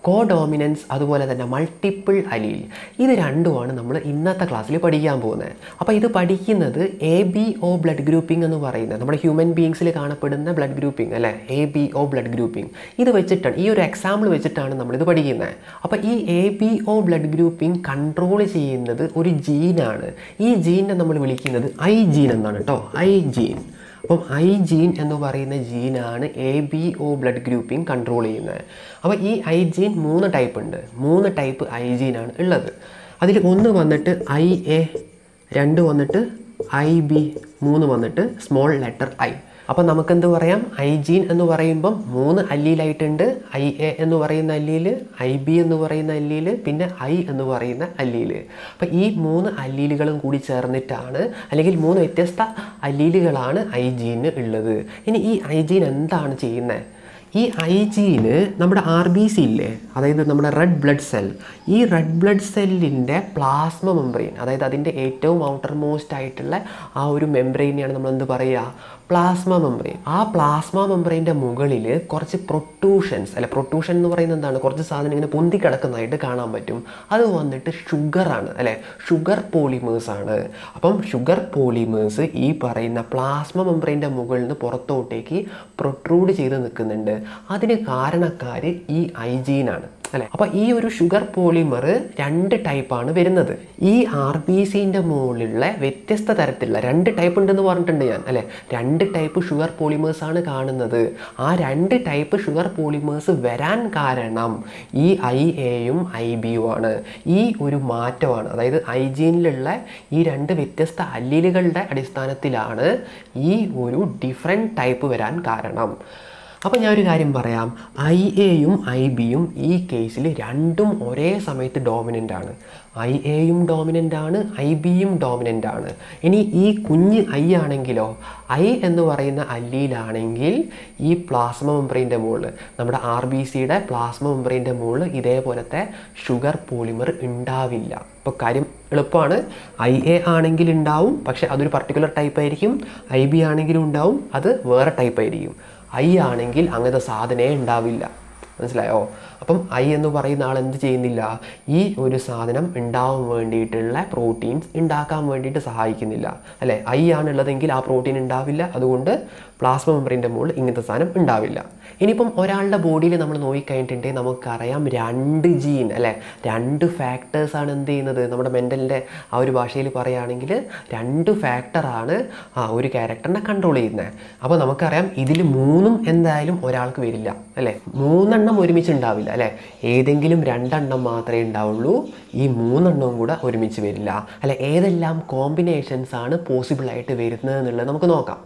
കോ dominance അതുപോലെ തന്നെ multiple അലീൽ ഇത് രണ്ടുമാണ് നമ്മൾ ഇന്നത്തെ ക്ലാസ്സിൽ പഠിക്കാൻ പോകുന്നത് അപ്പോൾ ഇത് പഠിക്കുന്നത് A B O blood grouping എന്ന് പറയുന്നത് നമ്മുടെ ഹ്യൂമൻ ബീങ്സിൽ കാണപ്പെടുന്ന ബ്ലഡ് ഗ്രൂപ്പിംഗ് അല്ലേ A B O blood grouping ഇത് വെച്ചിട്ടാണ് ഈ ഒരു എക്സാമ്പിൾ വെച്ചിട്ടാണ് നമ്മളിത് പഠിക്കുന്നത് അപ്പോൾ ഈ A B O blood grouping control ചെയ്യുന്നത് ഒരു ജീനാണ് ഈ ജീനിനെ നമ്മൾ വിളിക്കുന്നത് ഐ ജീൻ എന്നാണ് കേട്ടോ ഐ ജീൻ അപ്പം ഐ ജീൻ എന്ന് പറയുന്ന ജീനാണ് A B O blood grouping control ചെയ്യുന്നത് അപ്പോൾ ഈ ഐ ജീൻ മൂന്ന് ടൈപ്പ് ഉണ്ട് മൂന്ന് ടൈപ്പ് ഐ ജീനാണ് ഉള്ളത് അതിൽ ഒന്ന് വന്നിട്ട് ഐ എ രണ്ട് വന്നിട്ട് ഐ ബി മൂന്ന് വന്നിട്ട് സ്മോൾ ലെറ്റർ ഐ അപ്പം നമുക്കെന്ത് പറയാം ഐ ജീൻ എന്ന് പറയുമ്പം മൂന്ന് അല്ലിയിലായിട്ടുണ്ട് ഐ എ എന്ന് പറയുന്ന അല്ലിയിൽ ഐ ബി എന്ന് പറയുന്ന അല്ലിയിൽ പിന്നെ ഐ എന്ന് പറയുന്ന അല്ലിയിൽ അപ്പം ഈ മൂന്ന് അല്ലീലുകളും കൂടി ചേർന്നിട്ടാണ് അല്ലെങ്കിൽ മൂന്ന് വ്യത്യസ്ത അല്ലീലുകളാണ് ഐ ജീന് ഉള്ളത് ഇനി ഈ ഐ ജീൻ എന്താണ് ചെയ്യുന്നത് ഈ ഐ ജീന് നമ്മുടെ ആർ ബി സി ഇല്ലേ അതായത് നമ്മുടെ റെഡ് ബ്ലഡ് സെൽ ഈ റെഡ് ബ്ലഡ് സെല്ലിൻ്റെ പ്ലാസ്മ മെംബ്രെയിൻ അതായത് അതിൻ്റെ ഏറ്റവും ഔട്ടർ മോസ്റ്റ് ആയിട്ടുള്ള ആ ഒരു മെംബ്രെയിനെയാണ് നമ്മൾ എന്ത് പറയുക പ്ലാസ്മ മെംബ്രെയിൻ ആ പ്ലാസ്മ മെംബ്രെയിൻ്റെ മുകളിൽ കുറച്ച് പ്രൊട്ടൂഷൻസ് അല്ലെ പ്രൊട്ടൂഷൻ എന്ന് പറയുന്നത് എന്താണ് കുറച്ച് സാധനം ഇങ്ങനെ പൊന്തി കിടക്കുന്നതായിട്ട് കാണാൻ പറ്റും അത് വന്നിട്ട് ഷുഗറാണ് അല്ലെ ഷുഗർ പോളിമേഴ്സ് ആണ് അപ്പം ഷുഗർ പോളിമേഴ്സ് ഈ പറയുന്ന പ്ലാസ്മ മെംബ്രെയിൻ്റെ മുകളിൽ നിന്ന് പുറത്തോട്ടേക്ക് പ്രൊട്രൂഡ് ചെയ്ത് നിൽക്കുന്നുണ്ട് അതിന് കാരണക്കാർ ഈ ഐജീനാണ് അല്ലേ അപ്പോൾ ഈ ഒരു ഷുഗർ പോളിമർ രണ്ട് ടൈപ്പാണ് വരുന്നത് ഈ ആർ ബി സിൻ്റെ മുകളിലുള്ള വ്യത്യസ്ത തരത്തിലുള്ള രണ്ട് ടൈപ്പ് ഉണ്ടെന്ന് പറഞ്ഞിട്ടുണ്ട് ഞാൻ അല്ലേ രണ്ട് ടൈപ്പ് ഷുഗർ പോളിമേഴ്സ് ആണ് കാണുന്നത് ആ രണ്ട് ടൈപ്പ് ഷുഗർ പോളിമേഴ്സ് വരാൻ കാരണം ഈ ഐ എയും ഐ ബിയും ആണ് ഈ ഒരു മാറ്റമാണ് അതായത് ഐജീനിലുള്ള ഈ രണ്ട് വ്യത്യസ്ത അല്ലീലുകളുടെ അടിസ്ഥാനത്തിലാണ് ഈ ഒരു ഡിഫറെൻറ്റ് ടൈപ്പ് വരാൻ കാരണം അപ്പോൾ ഞാനൊരു കാര്യം പറയാം ഐ എയും ഐ ബിയും ഈ കേസിൽ രണ്ടും ഒരേ സമയത്ത് ഡോമിനൻ്റ് ആണ് ഐ എയും ഡോമിനൻ്റ് ആണ് ഐ ബിയും ഡോമിനൻ്റ് ആണ് ഇനി ഈ കുഞ്ഞ് ഐ ആണെങ്കിലോ ഐ എന്ന് പറയുന്ന അല്ലിയിലാണെങ്കിൽ ഈ പ്ലാസ്മ മെംബ്രെയിൻ്റെ മുകളിൽ നമ്മുടെ ആർ ബി സിയുടെ പ്ലാസ്മ മെംബ്രെയിൻ്റെ മുകളിൽ ഇതേപോലത്തെ ഷുഗർ പോളിമർ ഉണ്ടാവില്ല ഇപ്പോൾ കാര്യം എളുപ്പമാണ് ഐ എ ആണെങ്കിൽ ഉണ്ടാവും പക്ഷേ അതൊരു പർട്ടിക്കുലർ ടൈപ്പ് ആയിരിക്കും ഐ ബി ആണെങ്കിലും ഉണ്ടാവും അത് വേറെ ടൈപ്പ് ആയിരിക്കും ഐ ആണെങ്കിൽ അങ്ങനത്തെ സാധനമേ ഉണ്ടാവില്ല മനസ്സിലായോ അപ്പം ഐ എന്ന് പറയുന്ന ആൾ എന്ത് ചെയ്യുന്നില്ല ഈ ഒരു സാധനം ഉണ്ടാവാൻ വേണ്ടിയിട്ടുള്ള പ്രോട്ടീൻസ് ഉണ്ടാക്കാൻ വേണ്ടിയിട്ട് സഹായിക്കുന്നില്ല അല്ലേ ഐ ആണുള്ളതെങ്കിൽ ആ പ്രോട്ടീൻ ഉണ്ടാവില്ല അതുകൊണ്ട് പ്ലാസ്മ മെമ്പറിൻ്റെ മുകളിൽ ഇങ്ങനത്തെ സാധനം ഉണ്ടാവില്ല ഇനിയിപ്പം ഒരാളുടെ ബോഡിയിൽ നമ്മൾ നോക്കിക്കഴിഞ്ഞിട്ടുണ്ടെങ്കിൽ നമുക്കറിയാം രണ്ട് ജീൻ അല്ലേ രണ്ട് ഫാക്ടേഴ്സാണ് എന്ത് ചെയ്യുന്നത് നമ്മുടെ മെൻ്റലിൻ്റെ ആ ഒരു ഭാഷയിൽ പറയുകയാണെങ്കിൽ രണ്ട് ഫാക്ടറാണ് ആ ഒരു ക്യാരക്ടറിനെ കൺട്രോൾ ചെയ്യുന്നത് അപ്പോൾ നമുക്കറിയാം ഇതിൽ മൂന്നും എന്തായാലും ഒരാൾക്ക് വരില്ല അല്ലേ മൂന്നെണ്ണം ഒരുമിച്ച് ഉണ്ടാവില്ല അല്ലേ ഏതെങ്കിലും രണ്ടെണ്ണം മാത്രമേ ഉണ്ടാവുള്ളൂ ഈ മൂന്നെണ്ണവും കൂടെ ഒരുമിച്ച് വരില്ല അല്ലെ ഏതെല്ലാം കോമ്പിനേഷൻസ് ആണ് പോസിബിൾ ആയിട്ട് വരുന്നത് എന്നുള്ളത് നമുക്ക് നോക്കാം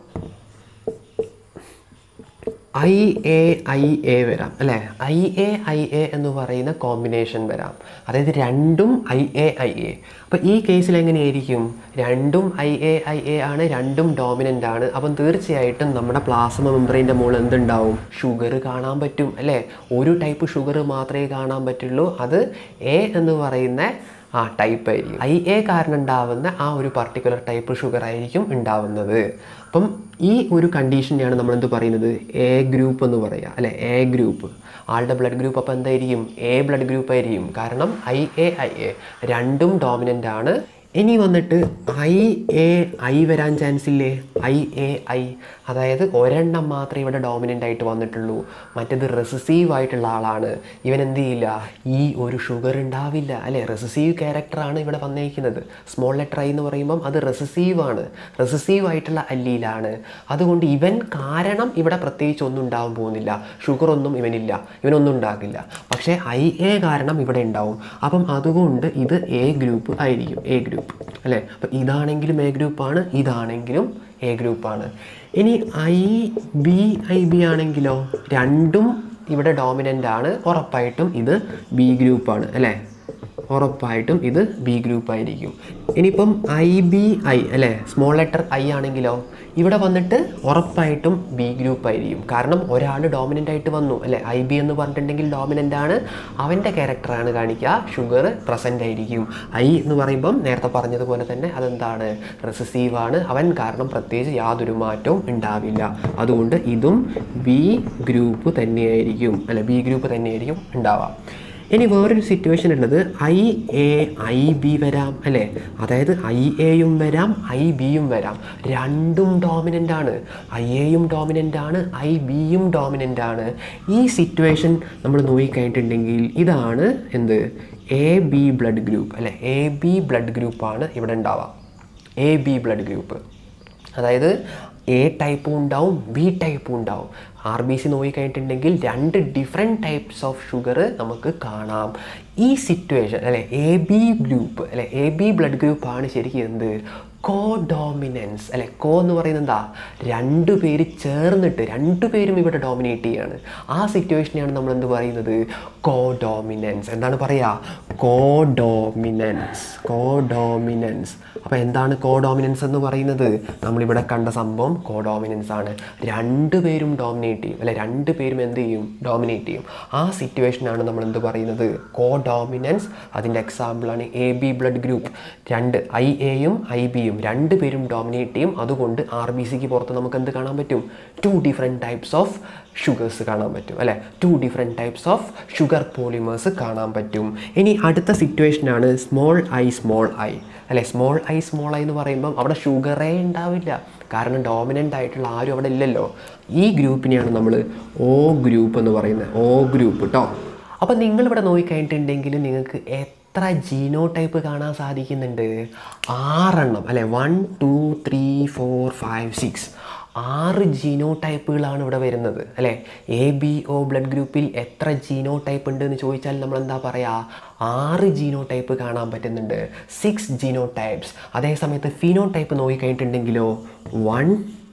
ഐ എ ഐ എ വരാം അല്ലേ ഐ എ ഐ എ എന്ന് പറയുന്ന കോമ്പിനേഷൻ വരാം അതായത് രണ്ടും ഐ എ ഐ എ അപ്പോൾ ഈ കേസിൽ എങ്ങനെയായിരിക്കും രണ്ടും ഐ എ ഐ എ ആണ് രണ്ടും ഡോമിനൻ്റ് ആണ് അപ്പം തീർച്ചയായിട്ടും നമ്മുടെ പ്ലാസ്മ മെമ്പറിൻ്റെ മുകളിൽ എന്തുണ്ടാവും ഷുഗർ കാണാൻ പറ്റും അല്ലേ ഒരു ടൈപ്പ് ഷുഗർ മാത്രമേ കാണാൻ പറ്റുള്ളൂ അത് എ എന്ന് പറയുന്ന ആ ടൈപ്പ് ആയിരിക്കും ഐ എ കാരണം ഉണ്ടാവുന്ന ആ ഒരു പർട്ടിക്കുലർ ടൈപ്പ് ഷുഗർ ആയിരിക്കും ഉണ്ടാവുന്നത് അപ്പം ഈ ഒരു കണ്ടീഷനെയാണ് നമ്മൾ എന്ത് പറയുന്നത് എ ഗ്രൂപ്പ് എന്ന് പറയുക അല്ലെ എ ഗ്രൂപ്പ് ആളുടെ ബ്ലഡ് ഗ്രൂപ്പ് അപ്പോൾ എന്തായിരിക്കും എ ബ്ലഡ് ഗ്രൂപ്പ് ആയിരിക്കും കാരണം ഐ എ ഐ എ രണ്ടും ഡോമിനൻ്റ് ആണ് ഇനി വന്നിട്ട് ഐ എ ഐ വരാൻ ചാൻസ് ഇല്ലേ ഐ എ ഐ അതായത് ഒരെണ്ണം മാത്രമേ ഇവിടെ ഡോമിനൻ്റ് ആയിട്ട് വന്നിട്ടുള്ളൂ മറ്റേത് റെസസീവ് ആയിട്ടുള്ള ആളാണ് ഇവൻ എന്ത് ചെയ്യില്ല ഈ ഒരു ഷുഗർ ഉണ്ടാവില്ല അല്ലേ റെസസീവ് ക്യാരക്ടറാണ് ഇവിടെ വന്നേക്കുന്നത് സ്മോൾ ലെറ്റർ ഐ എന്ന് പറയുമ്പം അത് റെസസീവ് ആണ് റെസസീവ് ആയിട്ടുള്ള അല്ലിയിലാണ് അതുകൊണ്ട് ഇവൻ കാരണം ഇവിടെ പ്രത്യേകിച്ച് ഒന്നും ഉണ്ടാവാൻ പോകുന്നില്ല ഷുഗർ ഒന്നും ഇവനില്ല ഇവനൊന്നും ഉണ്ടാകില്ല പക്ഷേ ഐ എ കാരണം ഇവിടെ ഉണ്ടാവും അപ്പം അതുകൊണ്ട് ഇത് എ ഗ്രൂപ്പ് ആയിരിക്കും എ ഗ്രൂപ്പ് അല്ലേ അപ്പം ഇതാണെങ്കിലും എ ഗ്രൂപ്പാണ് ഇതാണെങ്കിലും എ ഗ്രൂപ്പാണ് ഇനി ഐ ബി ഐ ബി ആണെങ്കിലോ രണ്ടും ഇവിടെ ഡോമിനൻ്റ് ആണ് ഉറപ്പായിട്ടും ഇത് ബി ഗ്രൂപ്പാണ് അല്ലേ ഉറപ്പായിട്ടും ഇത് ബി ഗ്രൂപ്പ് ആയിരിക്കും ഇനിയിപ്പം ഐ ബി ഐ അല്ലേ സ്മോൾ ലെറ്റർ ഐ ആണെങ്കിലോ ഇവിടെ വന്നിട്ട് ഉറപ്പായിട്ടും ബി ഗ്രൂപ്പ് ആയിരിക്കും കാരണം ഒരാൾ ഡോമിനൻ്റ് ആയിട്ട് വന്നു അല്ലേ ഐ ബി എന്ന് പറഞ്ഞിട്ടുണ്ടെങ്കിൽ ഡോമിനൻ്റ് ആണ് അവൻ്റെ ക്യാരക്ടറാണ് കാണിക്കുക ഷുഗർ പ്രസൻ്റ് ആയിരിക്കും ഐ എന്ന് പറയുമ്പം നേരത്തെ പറഞ്ഞതുപോലെ തന്നെ അതെന്താണ് റെസസീവ് ആണ് അവൻ കാരണം പ്രത്യേകിച്ച് യാതൊരു മാറ്റവും ഉണ്ടാവില്ല അതുകൊണ്ട് ഇതും ബി ഗ്രൂപ്പ് തന്നെയായിരിക്കും അല്ലെ ബി ഗ്രൂപ്പ് തന്നെയായിരിക്കും ഉണ്ടാവുക ഇനി വേറൊരു സിറ്റുവേഷൻ ഉള്ളത് ഐ എ ഐ ബി വരാം അല്ലേ അതായത് ഐ എയും വരാം ഐ ബിയും വരാം രണ്ടും ഡോമിനൻ്റ് ആണ് ഐ എയും ഡോമിനൻ്റ് ആണ് ഐ ബിയും ഡോമിനൻ്റ് ആണ് ഈ സിറ്റുവേഷൻ നമ്മൾ നോക്കിക്കഴിഞ്ഞിട്ടുണ്ടെങ്കിൽ ഇതാണ് എന്ത് എ ബി ബ്ലഡ് ഗ്രൂപ്പ് അല്ലെ എ ബി ബ്ലഡ് ഗ്രൂപ്പാണ് ഇവിടെ ഉണ്ടാവുക എ ബി ബ്ലഡ് ഗ്രൂപ്പ് അതായത് എ ടൈപ്പും ഉണ്ടാവും ബി ടൈപ്പും ഉണ്ടാവും ആർ ബി സി നോക്കിക്കഴിഞ്ഞിട്ടുണ്ടെങ്കിൽ രണ്ട് ഡിഫറെൻറ്റ് ടൈപ്സ് ഓഫ് ഷുഗർ നമുക്ക് കാണാം ഈ സിറ്റുവേഷൻ അല്ലെ എ ബി ഗ്രൂപ്പ് അല്ലെ എ ബി ബ്ലഡ് ഗ്രൂപ്പാണ് ശരിക്കും എന്ത് കോ ഡോമിനൻസ് അല്ലെ കോ എന്ന് പറയുന്നത് എന്താ രണ്ടു പേര് ചേർന്നിട്ട് രണ്ടു പേരും ഇവിടെ ഡോമിനേറ്റ് ചെയ്യാണ് ആ സിറ്റുവേഷനെയാണ് നമ്മൾ എന്ത് പറയുന്നത് കോ ഡോമിനൻസ് എന്താണ് പറയുക കോ ഡോമിനൻസ് കോ ഡോമിനൻസ് അപ്പോൾ എന്താണ് കോ ഡോമിനൻസ് എന്ന് പറയുന്നത് നമ്മളിവിടെ കണ്ട സംഭവം കോ ഡോമിനൻസ് ആണ് രണ്ടു പേരും ഡോമിനേറ്റ് ചെയ്യും അല്ലെ രണ്ട് പേരും എന്ത് ചെയ്യും ഡോമിനേറ്റ് ചെയ്യും ആ സിറ്റുവേഷനാണ് നമ്മൾ എന്ത് പറയുന്നത് കോ ഡോമിനൻസ് അതിൻ്റെ എക്സാമ്പിളാണ് എ ബി ബ്ലഡ് ഗ്രൂപ്പ് രണ്ട് ഐ എയും ഐ ബിയും രണ്ട് പേരും ഡോമിനേറ്റ് ചെയ്യും അതുകൊണ്ട് ആർ ബി സിക്ക് പുറത്ത് നമുക്ക് എന്ത് കാണാൻ പറ്റും two different types of sugars കാണാൻ പറ്റും അല്ലേ two different types of sugar polymers കാണാൻ പറ്റും ഇനി അടുത്ത സിറ്റുവേഷനാണ് സ്മോൾ ഐ സ്മോൾ ഐ അല്ലേ സ്മോൾ ഐ സ്മോൾ ഐ എന്ന് പറയുമ്പം അവിടെ ഷുഗറേ ഉണ്ടാവില്ല കാരണം ഡോമിനൻ്റ് ആയിട്ടുള്ള ആരും അവിടെ ഇല്ലല്ലോ ഈ ഗ്രൂപ്പിനെയാണ് നമ്മൾ ഓ ഗ്രൂപ്പ് എന്ന് പറയുന്നത് ഓ ഗ്രൂപ്പ് കേട്ടോ അപ്പം നിങ്ങളിവിടെ നോക്കിക്കഴിഞ്ഞിട്ടുണ്ടെങ്കിൽ നിങ്ങൾക്ക് എത്ര ജീനോ ടൈപ്പ് കാണാൻ സാധിക്കുന്നുണ്ട് ആറെണ്ണം അല്ലേ one two three four five six ആറ് ജീനോ ടൈപ്പുകളാണ് ഇവിടെ വരുന്നത് അല്ലേ എ ബി ഒ ബ്ലഡ് ഗ്രൂപ്പിൽ എത്ര ജീനോ ടൈപ്പ് ഉണ്ട് എന്ന് ചോദിച്ചാൽ നമ്മൾ എന്താ പറയുക ആറ് ജീനോ ടൈപ്പ് കാണാൻ പറ്റുന്നുണ്ട് സിക്സ് ജീനോ ടൈപ്സ് അതേ സമയത്ത് ഫിനോ ടൈപ്പ് നോക്കിക്കഴിഞ്ഞിട്ടുണ്ടെങ്കിലോ one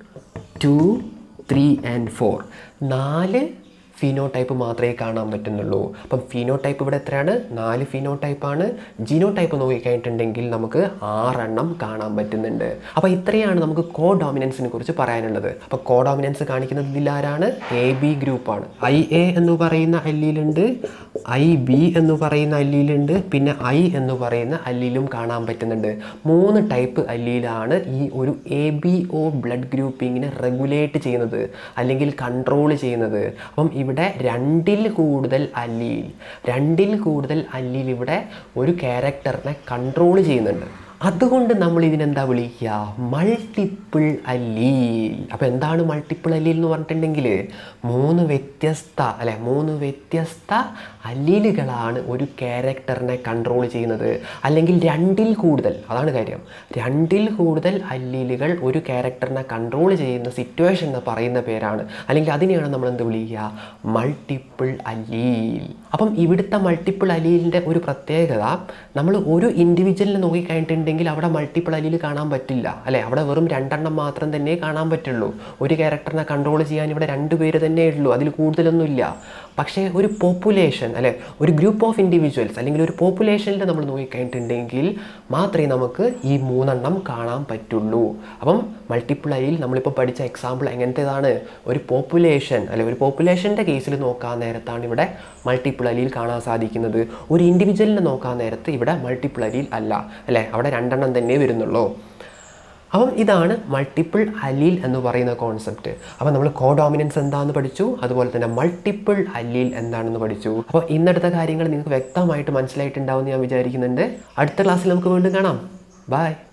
two three and four നാല് ഫിനോ ടൈപ്പ് മാത്രമേ കാണാൻ പറ്റുന്നുള്ളൂ അപ്പം ഫിനോ ടൈപ്പ് ഇവിടെ എത്രയാണ് നാല് ഫിനോ ടൈപ്പാണ് ജീനോ ടൈപ്പ് നോക്കിക്കഴിഞ്ഞിട്ടുണ്ടെങ്കിൽ നമുക്ക് ആറെണ്ണം കാണാൻ പറ്റുന്നുണ്ട് അപ്പോൾ ഇത്രയാണ് നമുക്ക് കോ ഡോമിനൻസിനെ കുറിച്ച് പറയാനുള്ളത് അപ്പോൾ കോ ഡോമിനൻസ് കാണിക്കുന്നത് ഇതിലാരാണ് എ ബി ഗ്രൂപ്പാണ് ഐ എ എന്ന് പറയുന്ന അല്ലിയിലുണ്ട് ഐ ബി എന്ന് പറയുന്ന അല്ലിയിലുണ്ട് പിന്നെ ഐ എന്ന് പറയുന്ന അല്ലിയിലും കാണാൻ പറ്റുന്നുണ്ട് മൂന്ന് ടൈപ്പ് അല്ലിയിലാണ് ഈ ഒരു എ ബി ഒ ബ്ലഡ് ഗ്രൂപ്പിങ്ങിനെ റെഗുലേറ്റ് ചെയ്യുന്നത് അല്ലെങ്കിൽ കൺട്രോൾ ചെയ്യുന്നത് അപ്പം ഇവിടെ രണ്ടിൽ കൂടുതൽ അല്ലീൽ രണ്ടിൽ കൂടുതൽ അല്ലീൽ ഇവിടെ ഒരു ക്യാരക്ടറിനെ കൺട്രോൾ ചെയ്യുന്നുണ്ട് അതുകൊണ്ട് നമ്മൾ ഇതിനെന്താ വിളിക്കുക മൾട്ടിപ്പിൾ അല്ലീൽ അപ്പോൾ എന്താണ് മൾട്ടിപ്പിൾ അല്ലീൽ എന്ന് പറഞ്ഞിട്ടുണ്ടെങ്കിൽ മൂന്ന് വ്യത്യസ്ത അല്ലെ മൂന്ന് വ്യത്യസ്ത അല്ലീലുകളാണ് ഒരു ക്യാരക്ടറിനെ കൺട്രോൾ ചെയ്യുന്നത് അല്ലെങ്കിൽ രണ്ടിൽ കൂടുതൽ അതാണ് കാര്യം രണ്ടിൽ കൂടുതൽ അല്ലീലുകൾ ഒരു ക്യാരക്ടറിനെ കൺട്രോൾ ചെയ്യുന്ന സിറ്റുവേഷൻ എന്ന് പറയുന്ന പേരാണ് അല്ലെങ്കിൽ അതിനെയാണ് നമ്മൾ എന്ത് വിളിക്കുക മൾട്ടിപ്പിൾ അല്ലീൽ അപ്പം ഇവിടുത്തെ മൾട്ടിപ്പിൾ അലീലിൻ്റെ ഒരു പ്രത്യേകത നമ്മൾ ഒരു ഇൻഡിവിജ്വലിനെ നോക്കിക്കഴിഞ്ഞിട്ടുണ്ടെങ്കിൽ അവിടെ മൾട്ടിപ്പിൾ അലീൽ കാണാൻ പറ്റില്ല അല്ലേ അവിടെ വെറും രണ്ടെണ്ണം മാത്രം തന്നെ കാണാൻ പറ്റുള്ളൂ ഒരു ക്യാരക്ടറിനെ കൺട്രോൾ ചെയ്യാൻ ഇവിടെ രണ്ട് പേര് തന്നെ ഉള്ളൂ അതിൽ കൂടുതലൊന്നുമില്ല പക്ഷേ ഒരു പോപ്പുലേഷൻ അല്ലെ ഒരു ഗ്രൂപ്പ് ഓഫ് ഇൻഡിവിജ്വൽസ് അല്ലെങ്കിൽ ഒരു പോപ്പുലേഷനിൽ നമ്മൾ നോക്കിക്കഴിഞ്ഞിട്ടുണ്ടെങ്കിൽ മാത്രമേ നമുക്ക് ഈ മൂന്നെണ്ണം കാണാൻ പറ്റുള്ളൂ അപ്പം മൾട്ടിപ്പിൾ അരിയിൽ നമ്മളിപ്പോൾ പഠിച്ച എക്സാമ്പിൾ എങ്ങനത്തേതാണ് ഒരു പോപ്പുലേഷൻ അല്ലെ ഒരു പോപ്പുലേഷൻ്റെ കേസിൽ നോക്കാൻ നേരത്താണ് ഇവിടെ മൾട്ടിപ്പിൾ അരിയിൽ കാണാൻ സാധിക്കുന്നത് ഒരു ഇൻഡിവിജ്വലിനെ നോക്കാൻ നേരത്ത് ഇവിടെ മൾട്ടിപ്പിൾ അരിയിൽ അല്ല അല്ലേ അവിടെ രണ്ടെണ്ണം തന്നെ വരുന്നുള്ളൂ അപ്പം ഇതാണ് മൾട്ടിപ്പിൾ അലീൽ എന്ന് പറയുന്ന കോൺസെപ്റ്റ് അപ്പോൾ നമ്മൾ കോ ഡോമിനൻസ് എന്താണെന്ന് പഠിച്ചു അതുപോലെ തന്നെ മൾട്ടിപ്പിൾ അലീൽ എന്താണെന്ന് പഠിച്ചു അപ്പോൾ ഇന്നടുത്ത കാര്യങ്ങൾ നിങ്ങൾക്ക് വ്യക്തമായിട്ട് മനസ്സിലായിട്ടുണ്ടാവും എന്ന് ഞാൻ വിചാരിക്കുന്നുണ്ട് അടുത്ത ക്ലാസ്സിൽ നമുക്ക് വീണ്ടും കാണാം ബൈ